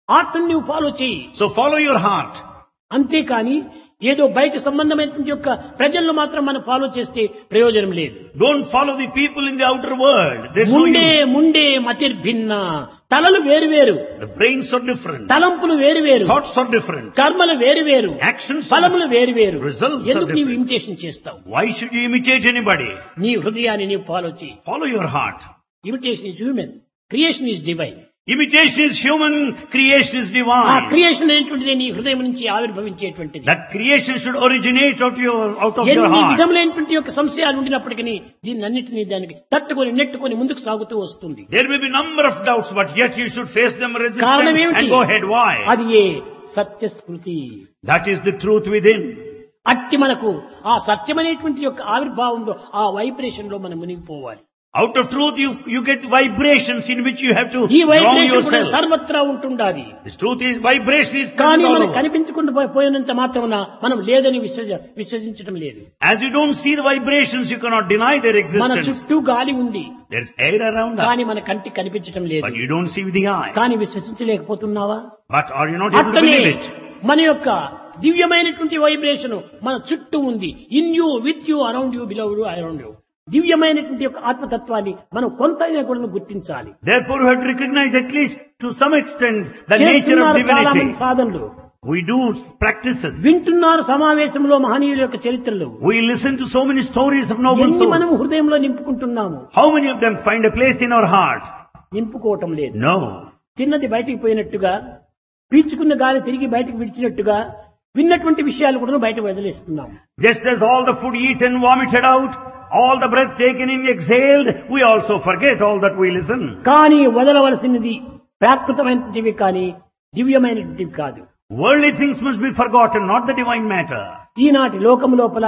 ఆత్మని నువ్వు ఫాలో చేయి So follow your heart. అంతేకాని ఏదో బయట సంబంధమైనటువంటి యొక్క ప్రజలను మాత్రం మనం ఫాలో చేస్తే ప్రయోజనం లేదు Don't follow the people in the outer world. There's no Munde use. Munde మతిర్భిన్న తలలు వేరు వేరు The brains are different. తలంపులు వేరు వేరు Thoughts are different. కర్మలు వేరు వేరు Actions are ఫలములు వేరు వేరు Results are ఎందుకు నీవు different. ఇమిటేషన్ చేస్తావు Why should you imitate anybody? నీ హృదయాన్ని నీవు ఫాలో చేయి Follow your heart. Imitation is human creation is divine Imitation is human, creation is uh divine. Creation అనేటువంటిది నీ హృదయం నుంచి ఆవిర్భవించేటువంటిది That creation should originate out, your, out of your ఎన్ని heart. విధములైనటువంటి యొక్క సంశయాలు ఉండినప్పటికీ దీన్ని అన్నిటినీ దానికి తట్టుకొని నెట్టుకొని ముందుకు సాగుతూ వస్తుంది There may be number of doubts, but yet you should face them, resist కారణం them, ఏమిటి and go ahead. Why? అది ఏ సత్యస్మృతి That is the truth within. అట్టి మనకు ఆ సత్యమనేటువంటి యొక్క ఆవిర్భావంలో ఆ వైబ్రేషన్ లో మనం మునిగిపోవాలి Out of truth, you, you get vibrations in which you have to ఈ drown వైబ్రేషన్ కూడా yourself. సర్వత్రా ఉంటుండాది This truth is, vibration is కానీ present all మనకు over. కనిపించకుండా పోయి- పోయినంత మాత్రమున మనం లేదని విశ్వజ విశ్వసించడం లేదు As you don't see the vibrations, you cannot deny their మన existence. చుట్టూ గాలి ఉంది There's air around కానీ us, మన కంటికి కనిపించడం లేదు but you don't see with the eye. కానీ విశ్వసించలేకపోతున్నావా But are you not able to అట్లనే believe it? మన యొక్క దివ్యమైనటువంటి వైబ్రేషన్ మన చుట్టూ ఉంది in you with you around you beloved around you దివ్యమైనటువంటి యొక్క ఆత్మతత్వాన్ని మనం కొంతైనా కూడా గుర్తించాలి Therefore, you have to recognize at least to some extent the nature of చేస్తున్నారు చాలా మంది divinity. సాధనలు We do practices. వింటున్నారు సమావేశంలో మహనీయుల యొక్క చరిత్రలు We listen to so many stories of noble ఎన్ని మనం souls. హృదయంలో నింపుకుంటున్నాము How many of them find a place in our heart? నింపుకోవటం లేదు No. తిన్నది బయటికి పోయినట్టుగా పీల్చుకున్న గాలి తిరిగి బయటకు విడిచినట్టుగా విన్నటువంటి విషయాలు కూడా బయట వదిలేస్తున్నాం Just as all the food eaten vomited out, all the breath taken in exhaled, we also forget all that we listen. కానీ వదలవలసినది ప్రాకృతమైనటువంటివి కానీ దివ్యమైనటువంటివి కాదు Worldly things must be forgotten, not the divine matter. ఈనాటి లోకం లోపల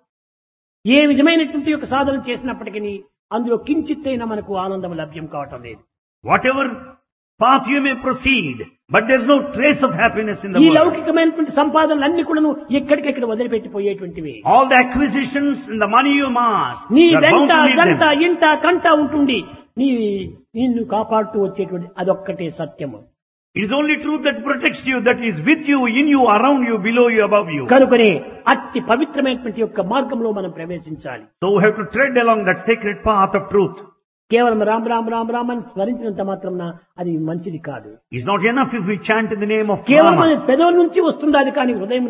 ఏ విధమైనటువంటి యొక్క సాధన చేసినప్పటికీ అందులో కించిత్తైనా మనకు ఆనందం లభ్యం కావటం లేదు Whatever path you may proceed, but there's no trace of happiness in the ఈ world. లౌకికమైనటువంటి సంపాదనలన్నీ కూడాను ఎక్కడికెక్కడ వదిలిపెట్టిపోయేటువంటివి All the acquisitions and the money you amass, నీ you are bound వెంట to leave జంట them. ఇంట కంట ఉంటుంది నీ నిన్ను కాపాడుతూ వచ్చేటువంటి అదొక్కటే సత్యము It is only truth that protects you, that is with you, in you, around you, below you, above you. కనుకనే అట్టి పవిత్రమైనటువంటి యొక్క మార్గంలో మనం ప్రవేశించాలి So we have to tread along that sacred path of truth. కేవలం రామ్ రామ్ రామ్ రామ్ అని స్మరించినంత మాత్రం అది మంచిది కాదు It's not enough if we chant in the name of కేవలం Rama. మన పెదవుల నుంచి వస్తుంది అది కానీ హృదయం